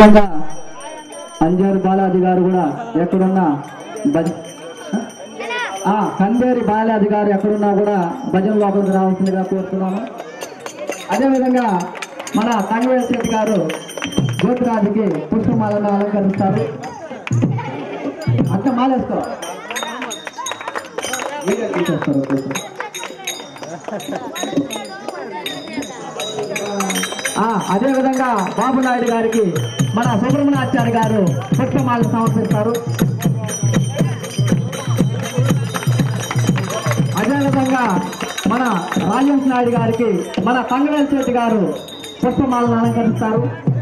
ఇంకా అంజారు బాలాజీ గారు కూడా ఎక్కడున్నా భజ ఆ, కందేరి బాలాజీ గారు ఎక్కడున్నా కూడా భజన లోపలికి రావాల్సిందిగా కోరుతున్నాను అదేవిధంగా మన తంగవేల్ శెట్టి గారు జ్యోతిరాజుకి పుష్పమాలను అలంకరిస్తారు అంత మాలేసుకో వీడియో తీసేస్తారు ఒకేసారి. ఆ, అదే విధంగా బాబు నాయుడు గారికి మన సుబ్రహ్మణ్యాచార్య గారు పుష్పమాలు సమర్పిస్తారు అదే విధంగా మన రాజేష్ నాయుడు గారికి మన తంగవేల్ శెట్టి గారు పుష్పమాలను అలంకరిస్తారు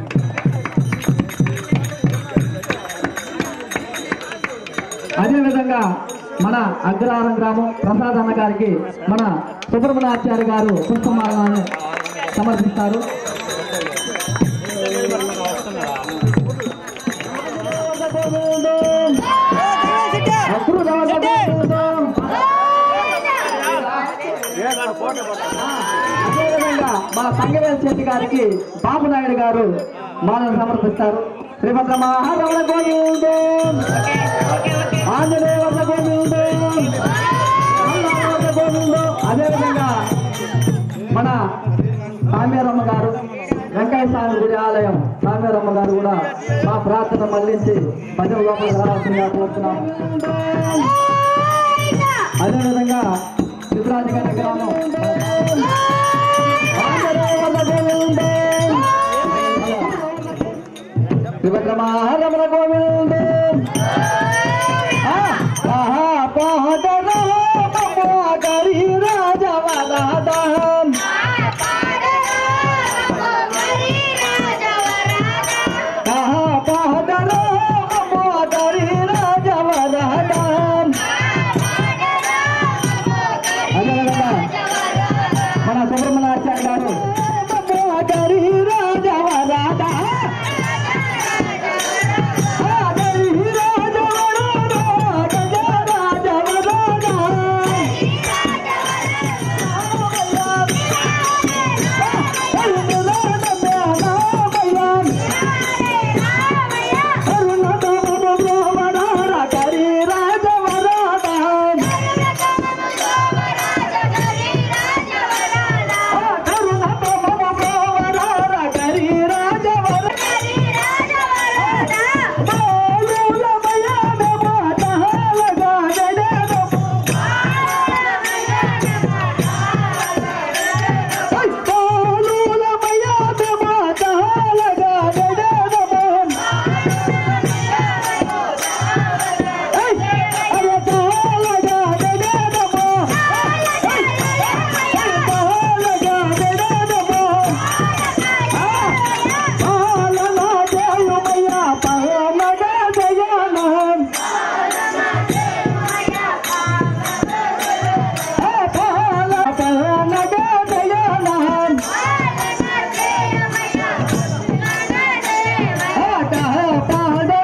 అదే విధంగా మన అగ్రహారం గ్రామం ప్రసాద్ అన్న గారికి మన సుబ్రహ్మణ్యాచార్య గారు పుష్పమాలను సమర్పిస్తారు అదేవిధంగా మన తంగవేల్ శెట్టి గారికి బాబు నాయుడు గారు మాలను సమర్పిస్తారు శ్రీభద్ర మహారమణ గోవిందం ఆంజనేయ వర్ణ గోవిందం అన్నవరణ గోవిందం అదేవిధంగా మన సామ్యారమ్మ గారు వెంకయ్య స్వామి గుడి ఆలయం సామ్యారమ్మ గారు కూడా మా ప్రార్థన మళ్ళించి భజన లోపలికి రావాల్సిందిగా కోరుతున్నాం అదేవిధంగా శివరాజు గారి గ్రామం ఆంజనేయ వర్ణ గోవిందం శివద్రమారమణ గోవిందం ఆహా పాదరో పాదరి రాజవదాదం ఆహా పాదరో పాదరి రాజవదాదం అదేవిధంగా మన సుబ్రహ్మణ్యాచార్య గారు పాదరి రాజవదాదం పాద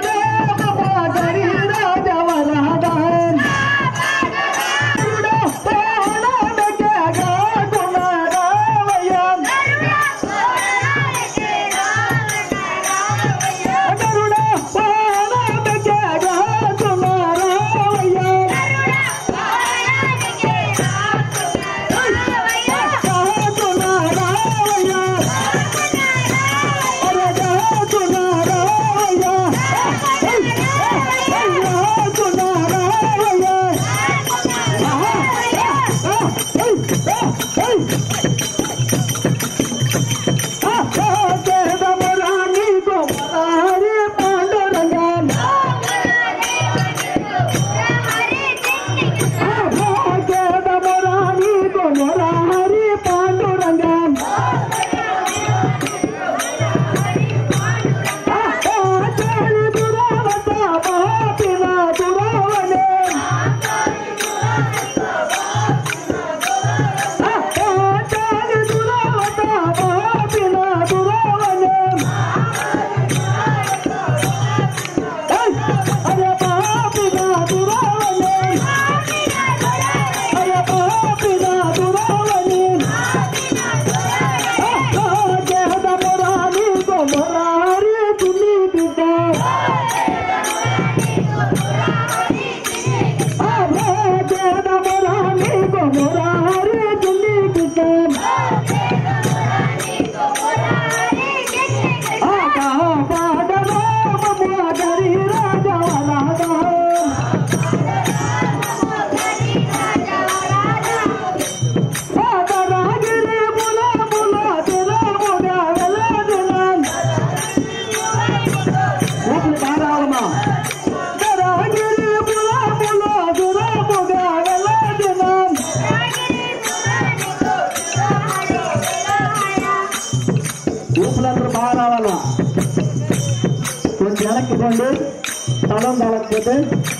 వెనక్కి పోండి స్థలం కాలకపోతే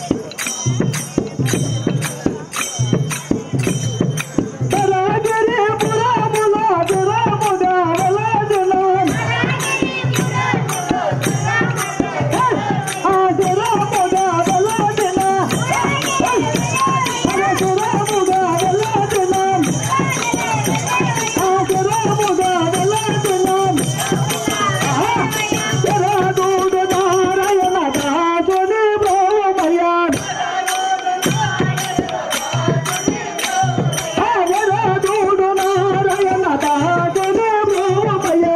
రాజరే పురాముల దురాముద వలాజనం. ఆ దురాముద వలాజన. ఆ దురాముద వలాజనం. ఆ దురాముద వలాజనం. శరణుడు నారాయణ దాసుని బ్రహ్మయ్య. శరణుడు నారాయణ దాసుని బ్రహ్మయ్య.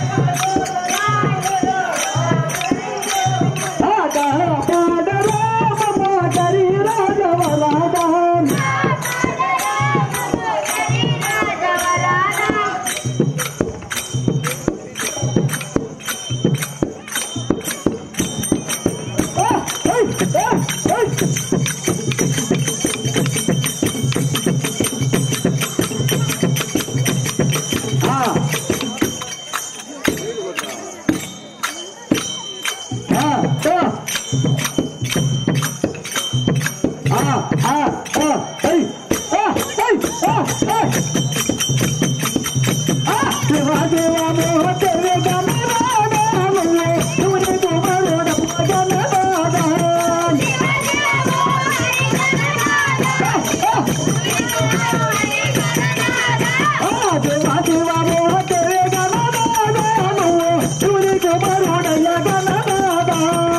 ఆగా పాడ రామ పాటరి రాజవరాజం. ఆ, ఏయ్, ఆ, ఏయ్. ఆ. ఆ, ఆ. ఆ, ఆ, ఆ, ఏయ్. ఆ, ఏయ్, ఆ, ఏయ్. ఆ, దేవా, దేవా, మోహ, తెరే గమనామములే, తుని కుమారుడ భజనదాదా. ఆ, దేవా, దేవా, మోహ, తెరే గమనామములే, తుని కుమారుడయ్య గణనాదా.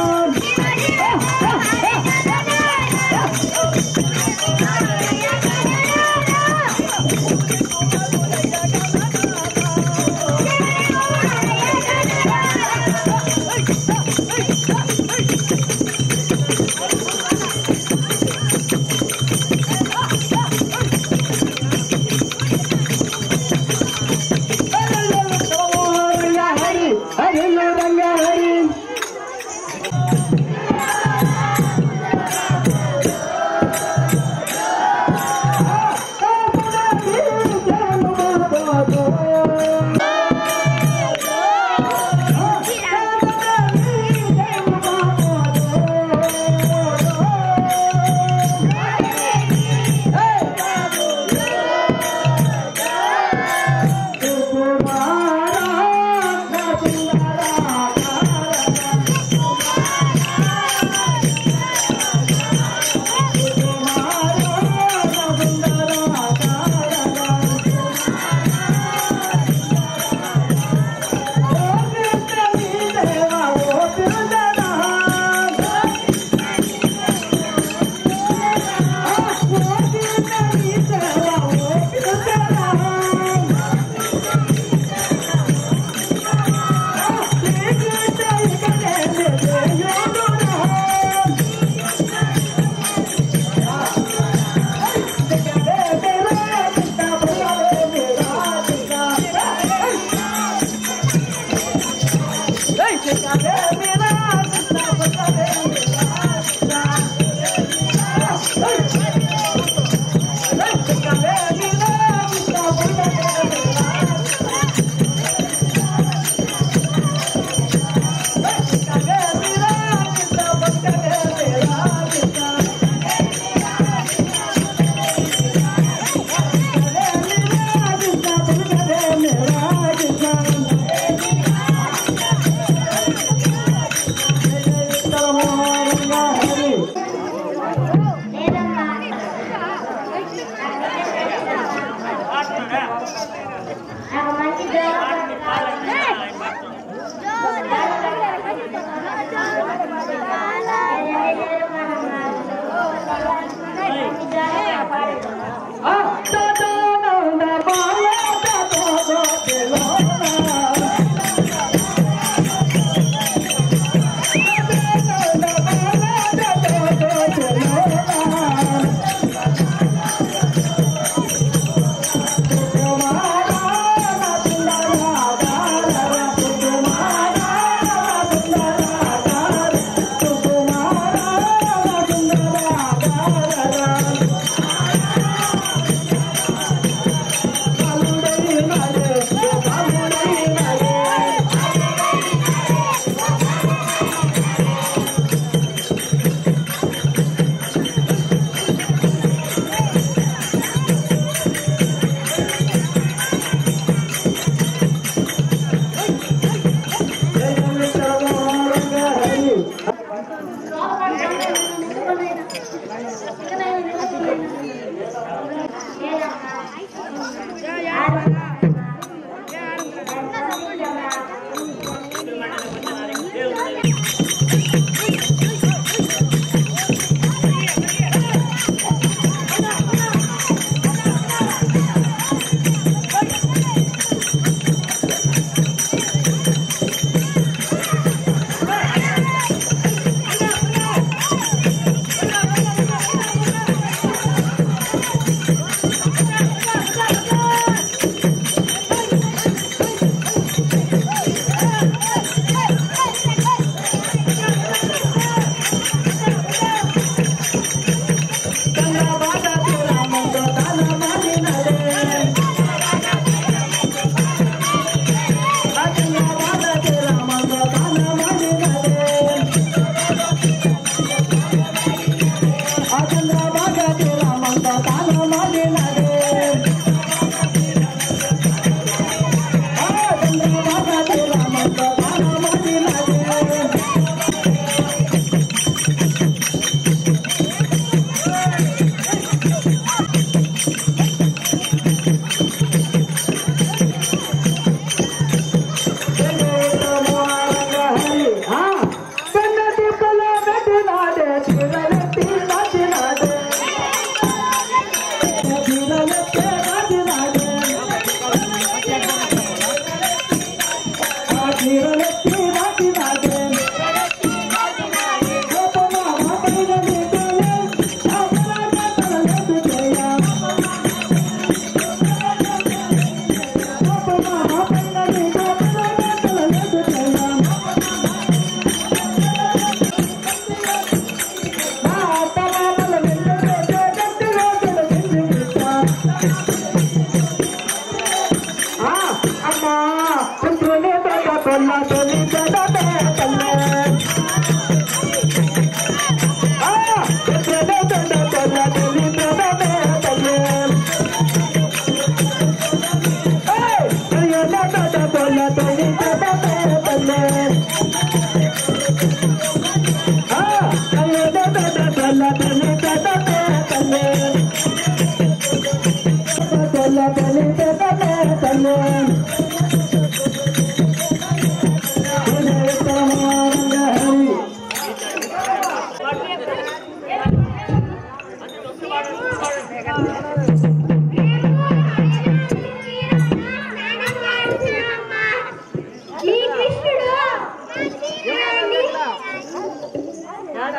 హరి హరి రంగ హరి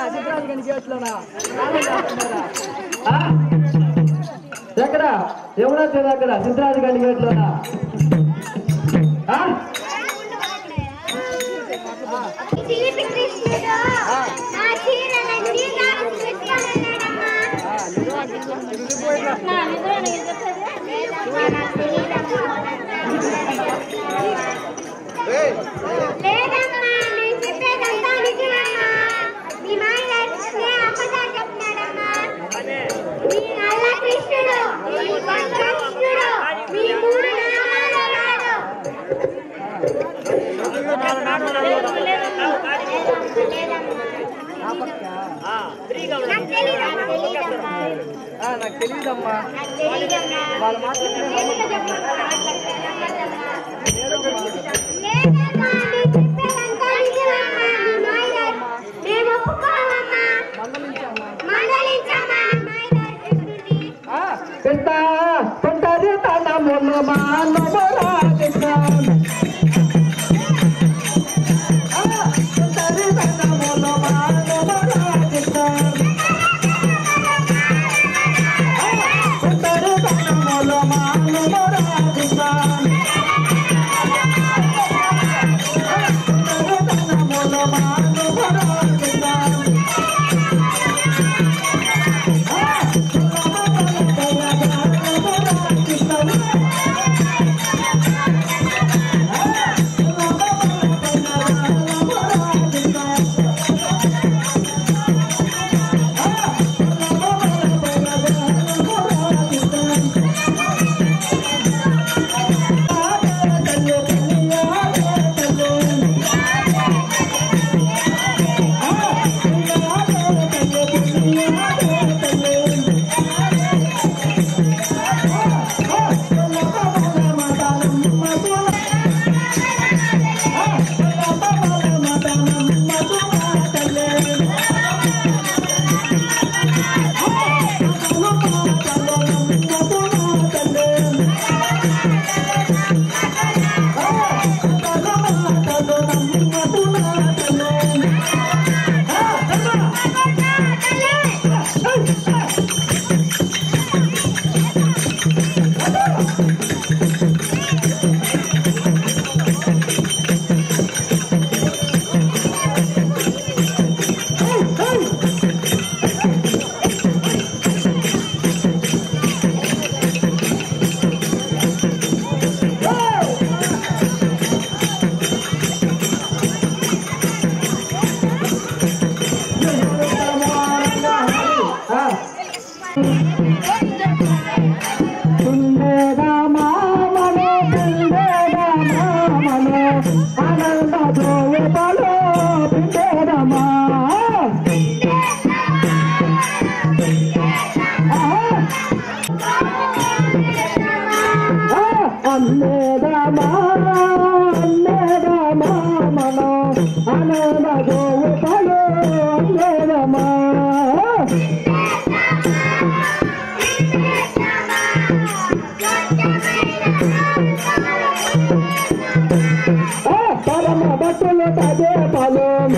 సిద్ధరాజు గని గేట్లోనా ఆ? ఎక్కడ ఎవరో తెలియదు అక్కడ సిద్ధరాజు గని గేట్లోనా ఆ? చిలిపి కృష్ణుడు నా చీరలన్నీ నాకు పెట్టుకోనన్నాడమ్మా. నా నిద్ర నీకు చెప్పేది? లేదమ్మా, నాకు తెలీదమ్మా. లేదమ్మా, నేను చెప్పేదంతా నిజమమ్మా. మీ మాయ కృష్ణే అబద్ధాలు చెప్తున్నాడమ్మా. మీ నల్ల కృష్ణుడు, మీ పచ్చ కృష్ణుడు, మీ మూడు నామాలు ఉన్నాడు. నాకు తెలీదమ్మా, తెలీదమ్మా. నాకు తెలియదమ్మా నాకు తెలీదమ్మా. వాళ్ళు మాట్లాడుతున్నారు ఎందుకు చెప్పమ్మా? లేదమ్మా, నేను చెప్పేదంతా నిజమమ్మా. మీ మాయగారు. మేము ఒప్పుకోమమ్మా. మందలించమ్మా, మాయగారు కృష్ణుడిని. కృష్ణ కొంటది తన మును మానవరా కృష్ణ కొంటది తన మును మానవరా కృష్ణ కొంటది తన మును మానవరా కృష్ణ కొంటది తన మును మానవరా కృష్ణ అన్నేదమా అన్నేదమా మనో ఆనంద గోపాలు అన్నేదమా పరమ భక్తులు పదే పాలెం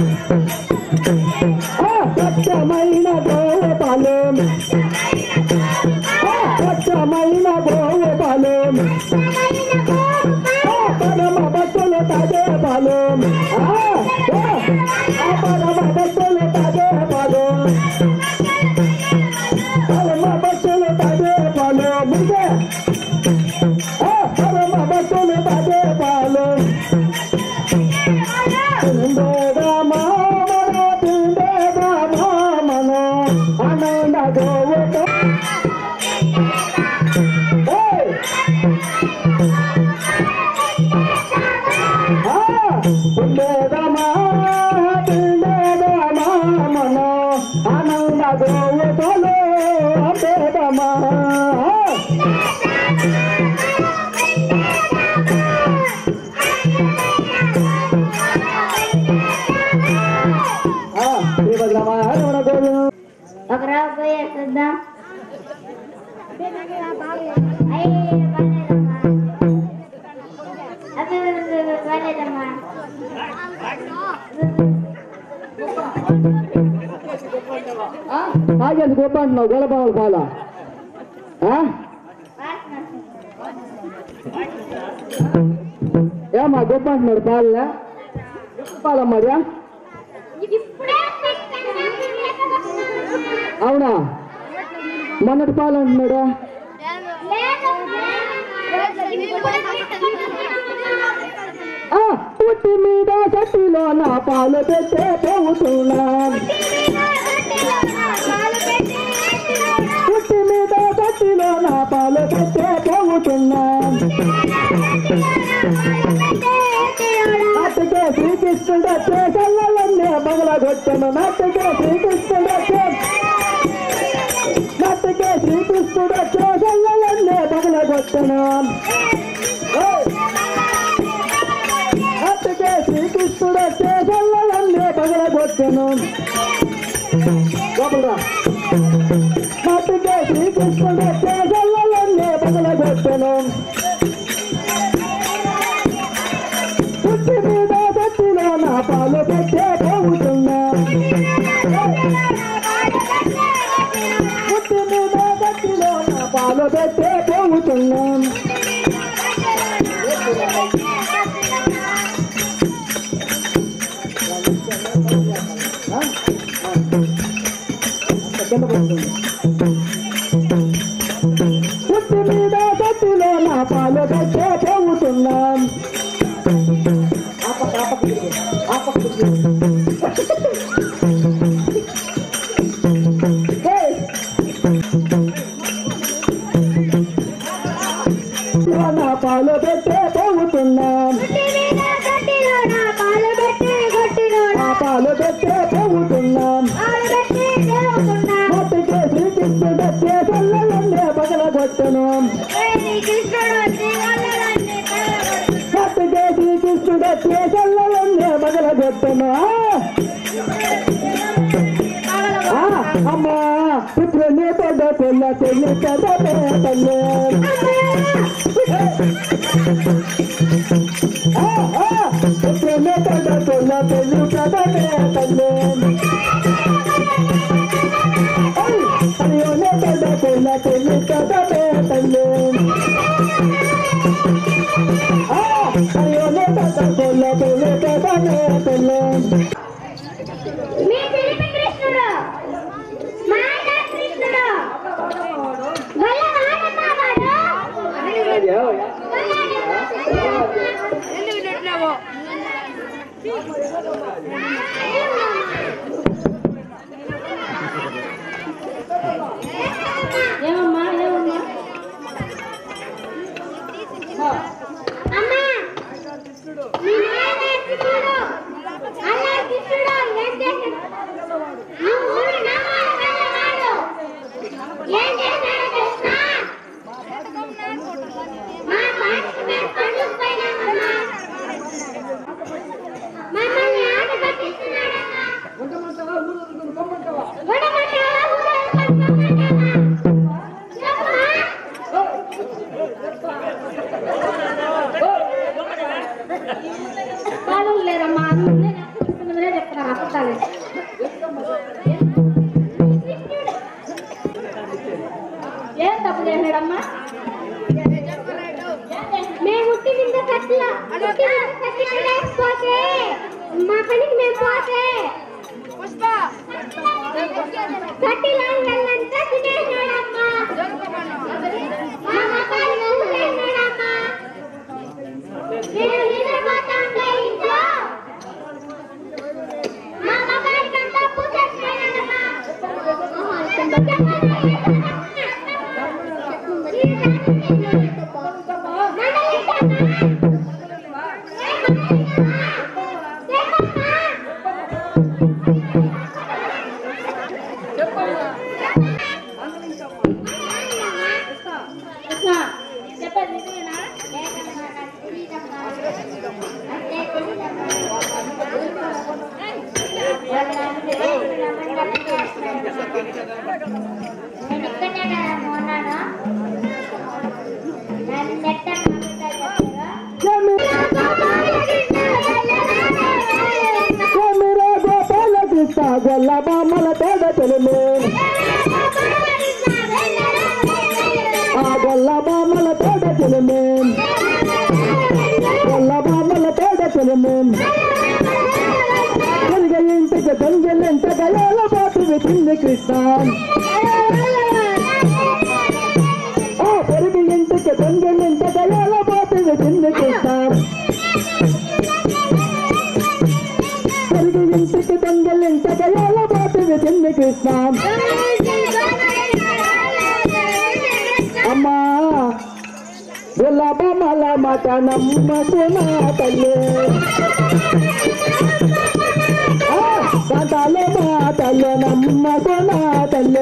స్వచ్ఛమైన గోపాలెం స్వచ్ఛమైన గోపాలెం పరమ భక్తులు పదే పాలెం పరమ భక్తులు పదే పాలెం పరమ భక్తులు పదే పాలెం ముందే పరమ భక్తులు పదే పాలెం ఆనంద గోవత ఆనంద గోవతలో అంబేదమా శ్రీభద్రమా రమణ గోవింద ఒక రాబోయే చూద్దాం బాగాలేదమ్మా ఆ? తాగేసి గొప్ప అంటున్నావు గొల్లపాముల పాల ఆ? ఏమా గొప్ప అంటున్నాడు పాలనే పాలమ్మాడియా ఇప్పుడే అవునా మొన్నటి పాలు అంటున్నాడు ఆ, పుట్టి మీద సట్టిలో నా పాలు పెట్టే పోతున్నా పుట్టి మీద సట్టిలో నా పాలు పెట్టే పోతున్నా నాటికే శ్రీకృష్ణుడు వచ్చే కళ్ళలన్నీ పగలగొట్టను నాటికే శ్రీకృష్ణుడు వచ్చే నాటికే శ్రీకృష్ణుడు వచ్చే కళ్ళలన్నీ పగలగొట్టను నాటికే శ్రీకృష్ణుడు వచ్చే కళ్ళలన్నీ పగలగొట్టను లోపలరా నాటికే శ్రీకృష్ణుడు వచ్చే కళ్ళలన్నీ పగలగొట్టను పుట్టి మీద గట్టిలో నా పాలు పెట్టే పోతున్నా పుట్టి మీద గట్టిలో నా పాలు పెట్టే పోతున్నా పుట్టి మీద గట్టిలో నా పాలు పెట్టే పోతున్నాం నా పాలు పెట్టే పోతున్నాం నా పాలు పెట్టే పోతున్నాం మొట్టకే శ్రీకృష్ణుడు వచ్చే చల్లలన్నే పగలగొట్టను మొట్టకే శ్రీకృష్ణుడు వచ్చే చల్లలన్నే పగలగొట్టను ఆ, అమ్మా ఇప్పుడు నీ పెద్ద పిల్ల చెల్లి కదా తల్లి ఇప్పుడు నీ పెద్ద పిల్ల చెల్లి కదా తల్లి అయ్యో నీ పెద్ద పిల్ల చెల్లి కదా తల్లి అయ్యో నీ పెద్ద పిల్ల చెల్లి కదా తల్లి మీ చిలిపి కృష్ణుడు మాయా కృష్ణుడు వల్ల వాడమ్మా వాడు ఏమమ్మా ఏమమ్మా అమ్మా మీ నాయన కృష్ణుడు అలా కృష్ణుడు ఏం చేశాడు ఆ ఊరి నామాలు వెళ్ళవాడు ఏం చేశాడు కృష్ణ మా పాటికి మేము పండుగ పోయినామమ్మా మమ్మల్ని ఆట పట్టిస్తున్నాడమ్మా ఉండమంటావా ఊరమంటావా చెప్పమ్మా వాళ్ళు లేరమ్మా అందుకే చెప్తున్నదే చెప్తున్నారు అబద్ధాలు ఏం తప్పు చేసాడమ్మా మేము ఉట్టి నింద కట్ల ఉట్టి నింద కట్ల లేకపోతే మా పనికి మేము పోతే కట్టిలో వెళ్ళంతా తినేసాడమ్మా మా మకాలు ఊరేసాడమ్మా నేను నిద్రపోతా ఉంటే ఇంట్లో మా మకాడికంతా పూసేసాడమ్మా కృష్ణ చెప్పండి నిజమేనా నేను ఇక్కడే కదా ఉన్నాను నన్ను నెట్ట मेरा गोपाल कृष्ण గొల్ల బామల తోడ చెలుమే ఆ గొల్ల బామల తోడ చెలుమే గొల్ల బామల తోడ చెలుమే కనుక ఇంటికి దొంగలెంత గయాల పాటు వెతింది కృష్ణ ఆ పెరుగు ఇంటికి దొంగలెంత గయాల పాటు వెతింది కృష్ణ పెరుగు ఇంటికి దొంగలెంత గయాల పాటు వెతింది కృష్ణ అమ్మా గులాబ మల మాట నమ్మ సునా తల్లి మాటలు మాటలు నమ్మ సునా తల్లి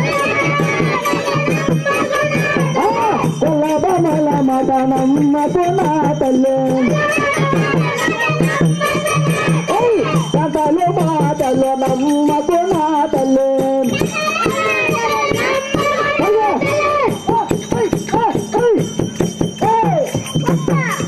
గులాబ మల మాట నమ్మ సునా తల్లి మాటలు మాటలు నమ్మ సునా తల్లి అయ్యో! ఏయ్! ఏయ్! ఏయ్! ఏయ్!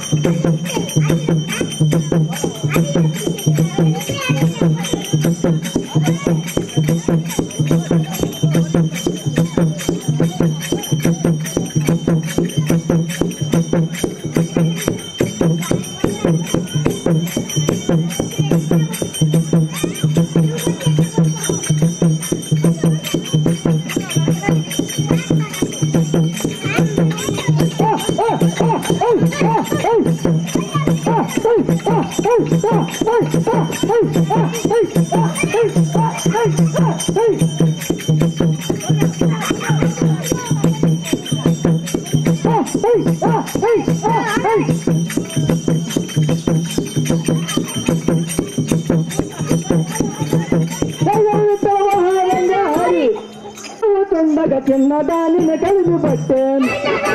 తుండగా చిన్న దానిని కలిపి పట్టాను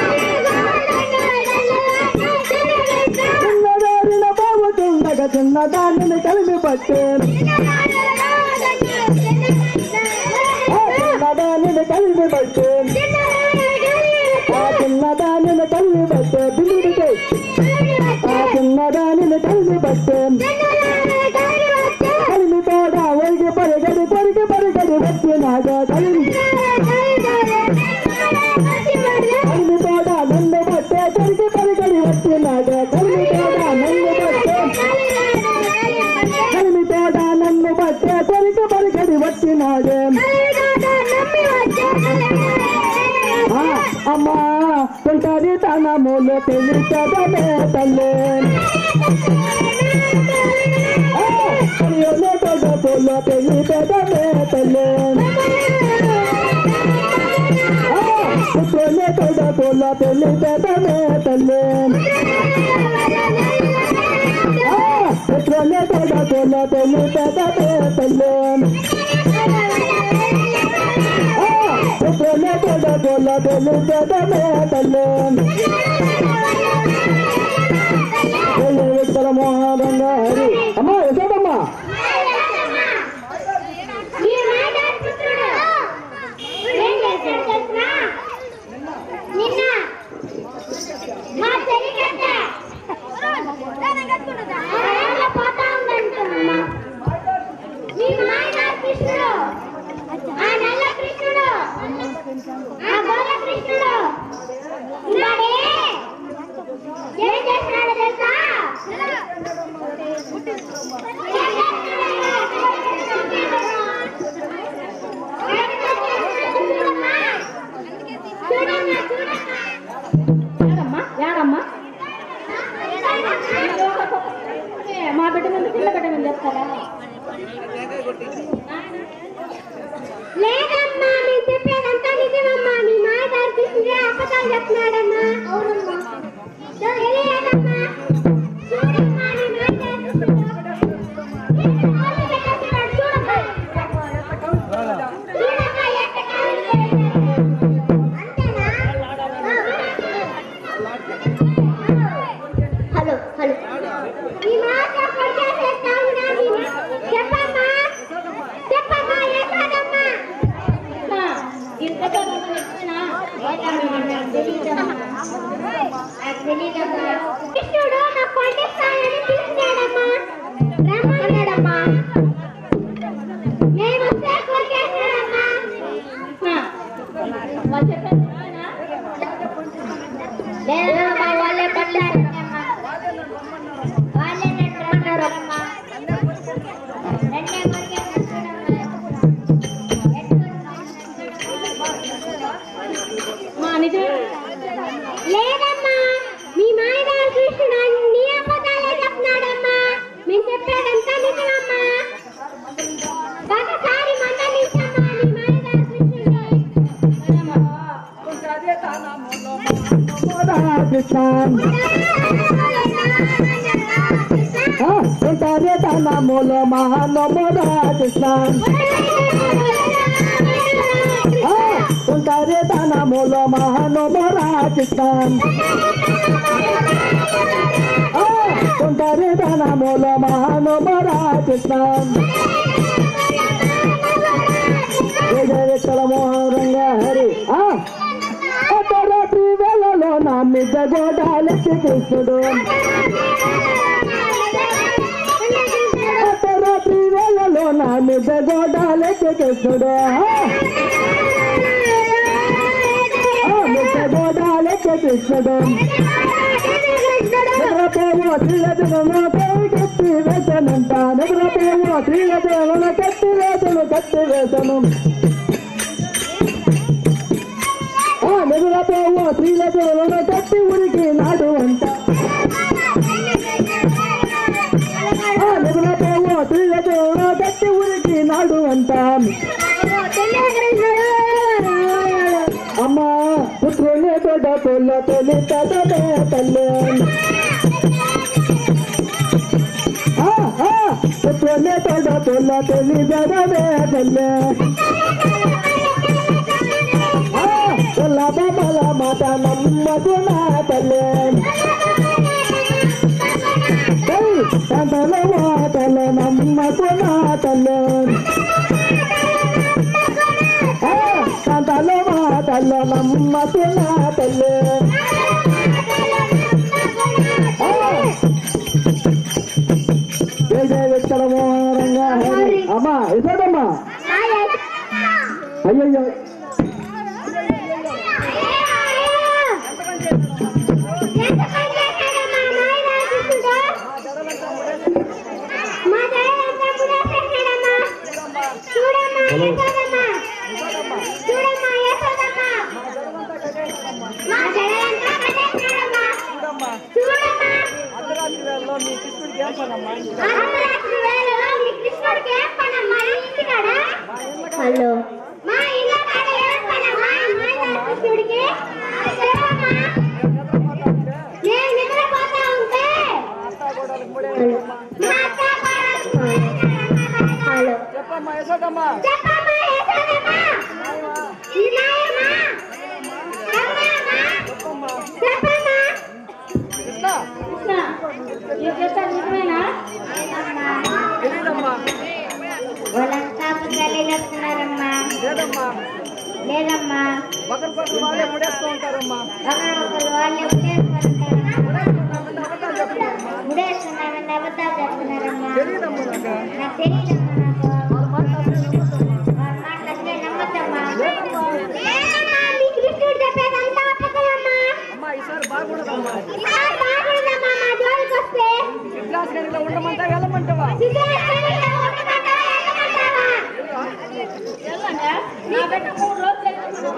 చిన్నదారిన బాగుతుండగా చిన్న దానిని కలిపి పట్టాను చిన్నదానిని కలిపి పట్టాను ఆ చిన్నదానిని కలిపి పట్టే బిల్లుడికి ఆ చిన్నదానిని కలిపి పట్టాను కలిమి తోడ ఒరిగి పరిగడి పొరిగి పరిగడి వచ్చినాగా కలిమి కలిమి తోడ నన్ను పట్టే పొరిగి పరిగడి వచ్చినాగా కలిమి తోడ నన్ను పట్టే కలిమి తోడ నన్ను పట్టే పొరిగి పరిగడి వచ్చినాగే ఆ, అమ్మా తుంటది తన మూలు తెలిసదమే తల్లి అయ్యో తోడ పూల తెలిసదమే తల్లి పుత్రుని తోడ పూల తెలిసదమే తల్లి పుత్రుని తోడ పూల తెలిసదమే తల్లి పుత్రుని తోడ పూల తెలిసదమే తల్లి జయ విఠల మోహన్ హరి అమ్మా యశోదమ్మా నిన్న మా చెల్లికట్ట అడవిలో పోతా ఉందంటమ్మా మీ మాయన కృష్ణుడు ఆ నల్ల కృష్ణుడు ఆ గోల కృష్ణుడు ఉన్నాడే ఏం చేస్తున్నాడో తెలుసా చూడమ్మా చూడమ్మా ఏడమ్మా ఏడమ్మా ఏ, మా బిడ్డ ముందు పిల్ల బిడ్డ ముందు చెప్తారా లేదమ్మా నేను చెప్పేదంతా నిజమమ్మా మీ మాయదారి కృష్ణుడే అబద్ధాలు చెప్తున్నాడమ్మా అవునమ్మా తెలియదమ్మా చూడమ్మా మీ మాయదారి కృష్ణుడు నేను కాళ్ళు పెట్టేస్తున్నాడు, చూడమ్మా. చూడమ్మా, ఎంత కాళ్ళు పెట్టాడు. అంతేనా? హలో హలో ఈ మాట కొట్టేసేస్తావు నా నీ- చెప్పమ్మా చెప్పమ్మా ఎక్కడమ్మా అమ్మా, ఇంతగా నువ్వు చెప్తున్నా? ఏటమ్మా, నాకు తెలీదమ్మా. నాకు తెలీదమ్మా. కృష్ణుడు నా పండిస్తానని పిలిచాడమ్మా రమ్మన్నాడమ్మా నేను కృష్ణ ఆ, ఉంటారే తన మూల మహానమోరా కృష్ణ ఆ, ఉంటారే తన మూల మహానమోరా కృష్ణ ఆ, ఉంటారే తన మూల మహానమోరా కృష్ణ విజయవిఠల మోహరంగ హరి ఆ అర్ధరాత్రి వేళలో నా మిద్ద గోడాలెత్తి కృష్ణుడు అర్ధరాత్రి వేళలో నా మిద్ద గోడాలెత్తి కృష్ణుడు ఆ మిద్ద గోడాలెత్తి కృష్ణుడు నిద్రపోవు శ్రీలజను కట్టి వేసనంట నిద్రపోవు శ్రీలజను కట్టి వేసను కట్టి వేసను ఆ నిద్రపోవు శ్రీలజను కట్టి ఉరికి నాడు అంట ఆ నిద్రపోవు శ్రీలజను కట్టి ఉరికి నాడు అంట అమ్మా పుత్రుని తోట పొల్ల తొలి తదే తల్లి ఆ, ఆ, పుత్రుని తోట పొల్ల తొలి తదే తల్లి ఆ, పొల్ల బాబల మాట నమ్మదు నా తల్లి జై, తండ్రుల మాటలు నమ్మదు నా తల్లి ఆ, తండ్రుల మాటలు నమ్మదు నా తల్లి ఆ, జై జయ విఠలమో రంగా హరి అమ్మా ఇదమ్మా అయ్యయ్యో హలో మా ఇల్లు కాడ ఏం పనమ్మా మా కృష్ణుడికి చెప్పమ్మా నేను నిద్రపోతా ఉంటే మా అత్త కోడలు హలో చెప్పమ్మా యశోదమ్మా చెప్పమ్మా యశోదమ్మా ఈ నాయమ్మా చెప్పమ్మా చెప్పమ్మా కృష్ణ కృష్ణ నీకు చెప్తాను నిజమేనా తెలీదమ్మా వాళ్ళంతా పుస్తకాలు చెప్తున్నారమ్మా లేదమ్మా లేదమ్మా ఒకరి పక్కన వాళ్ళే ముడేస్తూ ఉంటారమ్మా ఒకరొకరు వాళ్ళే ఉడేసుకుంటారమ్మా అబద్ధాలు చెప్తున్నారమ్మా ఉడేస్తున్నారని అబద్ధాలు చెప్తున్నారమ్మా తెలీదమ్మా నాకు నాకు తెలియదమ్మా నాకు వాళ్ళ మాట అసలు నమ్మొద్దమ్మా. వాళ్ళ మాటలు అసలే నమ్మద్దమ్మా లేదమ్మా మీ కృష్ణుడు చెప్పేదంతా అబద్ధమమ్మా అమ్మా ఈసారి బాగుండదమ్మా ఈసారి బాగుండదమ్మా మా జోలికి వస్తే క్లాస్ గదిలో ఉండమంటా వెళ్ళమంటావా సిద్ధేశ్వరుడిలో ఉండమంటావా, వెళ్ళమంటావా? వెళ్ళండి నా బిడ్డ మూడు రోజులు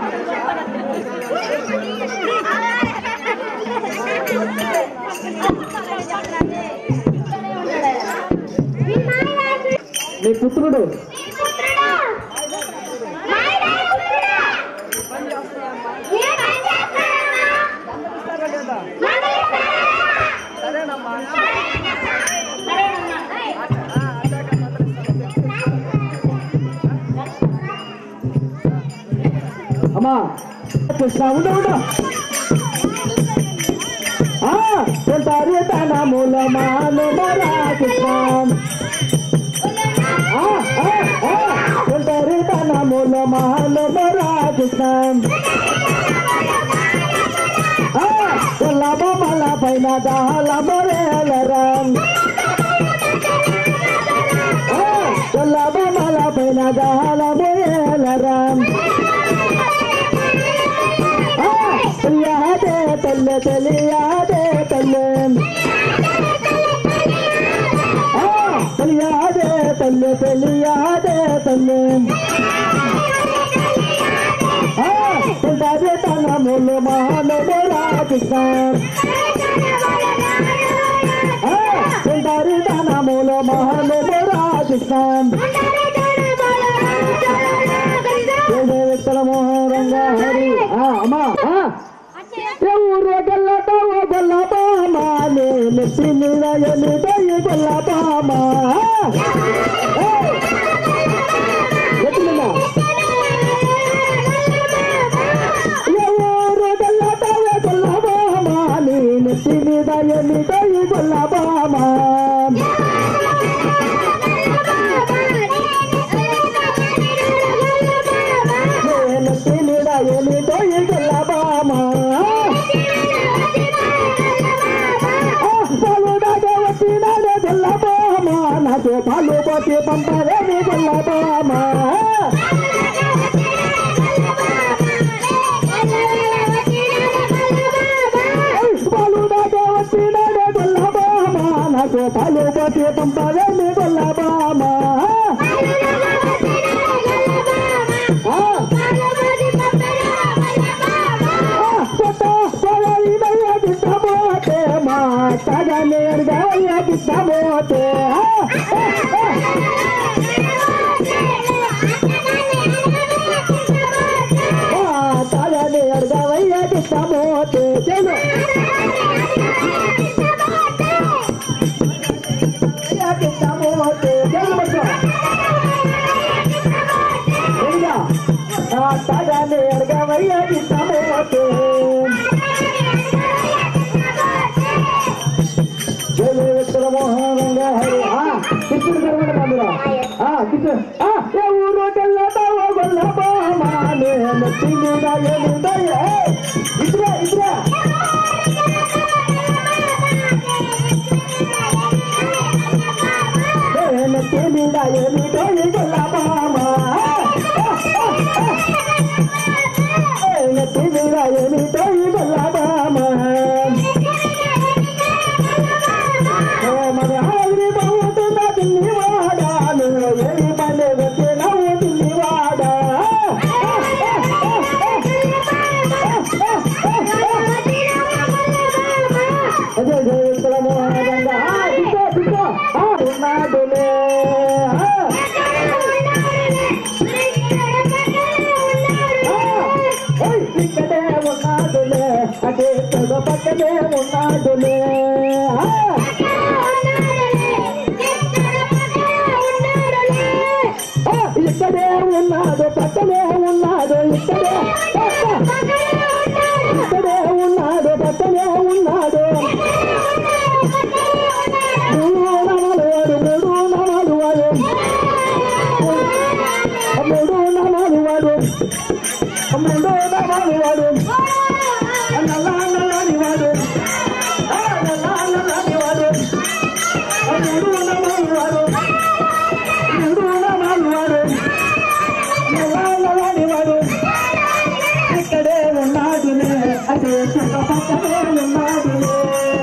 మీ మాయరాజు నీ పుత్రుడు పుత్రుడు మాయరాజు పుత్రుడు పని చేస్తున్నాయమ్మా ఏ పని చేస్తాడమ్మా? ఇస్తారా లేదా మందలిస్తాడా? సరేనమ్మా సరేనమ్మా. ఆ, అట్టాక మందలిస్తాను. అమ్మా కృష్ణ ఉండు ఉండు ఆ ఉంటారు తన మూల మాను మరా కృష్ణ ఆ, ఆ, ఆ, ఉంటారు తన మూల మాను మరా కృష్ణ ఆ, కొల్లబ మల పైన దాల మొరేలరం ఆ, కొల్లబ మల పైన దాల మొరేలరం తెలియాదే తల్లె తెలియాదే తల్లె ఆ, తెలియాదే తల్లె తెలియాదే తల్లె ఆ, ఉంటాదే తన ములు మహానుభురా కృష్ణ ఆ, ఉంటారు తన ములు మహానుభురా కృష్ణ విఠల మోహరంగా హరి ఆ, అమ్మా ఆ, ఏ ఊరు గల్లట ఏమిటో ఈ గొల్లబామ ఎత్తులున్నా ఎవరు గొల్లబామ గొల్లబామ నీ నెత్తి మీద ఏమిటో ఈ గొల్లబామ నీ నెత్తి మీద ఏమిటో ఈ గొల్లబామ పాలు దాగే వచ్చినాడే గొల్లబామ నాకు పాలు పోతే పంపలేని గొల్లబామ పాలు దాగే వచ్చినాడే గొల్లబామ నాకు పాలు పోతే పంపలేని గొల్లబామ ఆ గిట్టబోతే తాగని అడగవయ్య గిట్టబోతే చెడు గిట్టబోతే చెడు తాగని అడగవయ్య గిట్టబోతే జయ విఠల మోహనంగా హరి ఆ కిషన్ కర్మణ మందిరా ఆ కిషన్ ఆ ఏ ఊరు తెల్లదావ గొల్లబామ నేను తిండిద ఏమిదయ ఇద్రా ఇద్రా నేను తిండిద ఏమిదయ గొల్లబామ నేను తిండిద ఏమిదయ గొల్లబామ మన ఆవిరి బాగుతున్న తిన్నివాడాను ఎరి పని వచ్చి నవ్వు తిన్నివాడా అదే జయకుల మోహనంగా దిక్కో దిక్కో ఉన్నాడులే ఇక్కడే ఉన్నాడులే అదే తగ పక్కనే ఉన్నాడులే ఇక్కడే ఉన్నాడు పక్కనే ఉన్నాడు ఇక్కడే ఇక్కడే ఉన్నాడు పక్కనే ఉన్నాడు మూడు నమలు వాడు మూడు నమలు వాడు మూడు నమలు వాడు మూడు నమలు వాడు నల్లా నల్లని వాడు నల్లా నల్లని వాడు మూడు నమలు వాడు మూడు నమలు వాడు నల్లా నల్లని వాడు ఇక్కడే ఉన్నాడులే అదే చుట్టుపక్కలే ఉన్నాడులే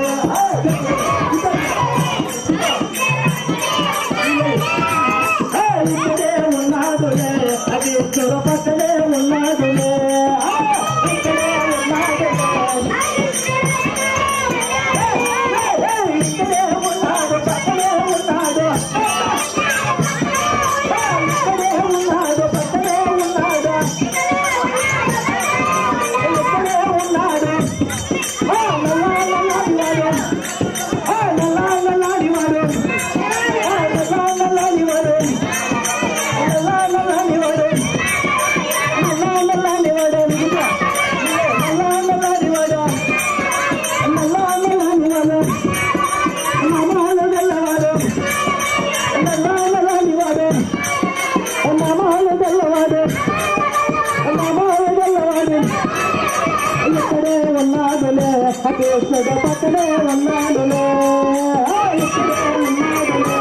ఇక్కడే ఉన్నాడులే అది చుట్టుపక్కలే ఉన్నాడులే ఇక్కడే ఉన్నాడులే ఇక్కడే ఉన్నాడు పక్కనే ఉన్నాడు ఇక్కడే ఉన్నాడు పక్కనే ఉన్నాడు ఇక్కడే ఉన్నాడు ఆ నల్లా నల్లాడి వాడు ఆ నల్లా నల్లాడి వాడు ఆ నల్లా నల్లాడి వాడు నల్లా నల్లాడి వాడు నల్లా నల్లాడి వాడు నల్లా నల్లాడి వాడు నల్లా నల్లాడి వాడు నమాలు గల్లవాడు నల్లా నల్లాడి వాడు నమాలు గల్లవాడు నమాలు గల్లవాడు ఇక్కడే ఉన్నాడులే అకేశ్వర పక్కనే ఉన్నాడులే ఇక్కడే ఉన్నాడులే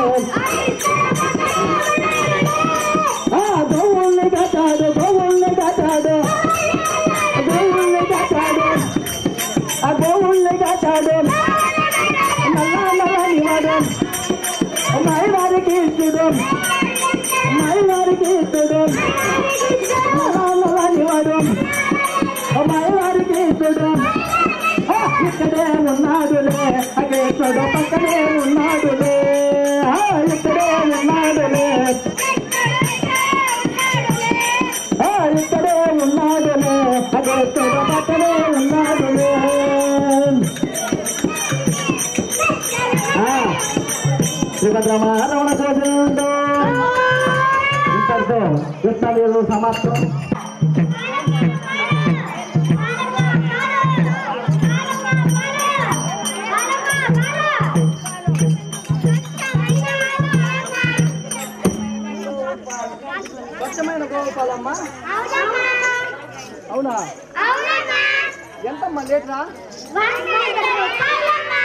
ఆ గోవుల్ని కట్టాడు గోవుల్ని కట్టాడు గోవుల్ని కట్టాడు ఆ గోవుల్ని కట్టాడు నల్లా నల్లని వాడు మై వారికి ఇస్తుడు మై వారికి ఇస్తుడు నల్లా నల్లని వాడు మై వారికి ఇస్తుడు ఇక్కడే ఉన్నాడులే అదే చోడు పక్కనే ఉన్నాడులే ఆ, ఇక్కడే ఉన్నాడులే ఆ, ఇక్కడే ఉన్నాడులే అదే చోడు పక్కనే ఉన్నాడులే ఆ వీరభద్రమ రమణ గోవిందో ఇంతటితో కృష్ణదేవుడు సమాప్తం స్వచ్ఛమైన గోపాలమ్మా అవునమ్మా అవునా అవునమ్మా ఎంతమ్మా లీటరా వంద రూపాయలమ్మా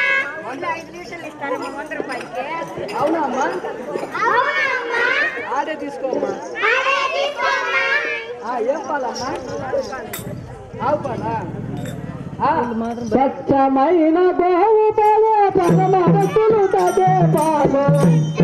అవునా అమ్మా అవునమ్మా ఆడే తీసుకోమ్మా అదే తీసుకోమ్మా ఆ, ఏం పాలమ్మా ఆవు పాలా ఆ, స్వచ్ఛమైన గోవు పాలు పరమ భక్తులు తదే పాలు